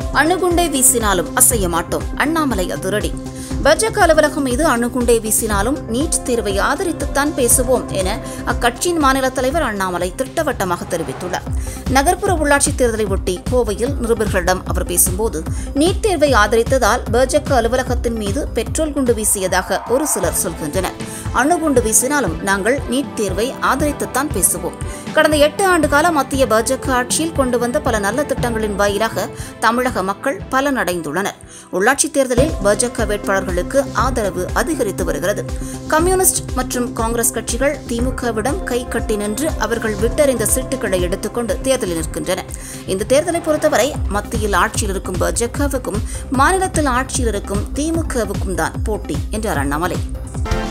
அணுகுண்டை வீசினாலும் அசைய மாட்டோம் அண்ணாமலை அதிரடி பாஜக அலுவலகம் மீது அணுகுண்டை வீசினாலும் நீட் தேர்வை ஆதரித்துத்தான் பேசுவோம் என அக்கட்சியின் மாநில தலைவர் அண்ணாமலை திட்டவட்டமாக தெரிவித்துள்ளார் நகர்ப்புற உள்ளாட்சித் தேர்தலை ஒட்டி கோவையில் நிருபர்களிடம் அவர் பேசும்போது நீட் தேர்வை ஆதரித்ததால் பாஜக அலுவலகத்தின் மீது பெட்ரோல் குண்டு வீசியதாக ஒரு சிலர் சொல்கின்றனர் அணுகுண்டு வீசினாலும் நாங்கள் நீட் தேர்வை ஆதரித்துத்தான் பேசுவோம் கடந்த எட்டு ஆண்டு கால மத்திய பாஜக ஆட்சியில் கொண்டு வந்த பல நல்ல திட்டங்களின் வாயிலாக தமிழக மக்கள் பலனடைந்துள்ளனர் உள்ளாட்சித் தேர்தலில் பாஜக வேட்பாளர்களுக்கு ஆதரவு அதிகரித்து வருகிறது கம்யூனிஸ்ட் மற்றும் காங்கிரஸ் கட்சிகள் திமுகவிடம் கை கட்டி நின்று அவர்கள் விட்டறிந்த சீட்டுகளை எடுத்துக்கொண்டு தேர்தலில் நிற்கின்றன இந்த தேர்தலை பொறுத்தவரை மத்தியில் ஆட்சியில் இருக்கும் பாஜகவுக்கும் மாநிலத்தில் ஆட்சியில் இருக்கும் திமுகவுக்கும் தான் போட்டி என்றார் அண்ணாமலை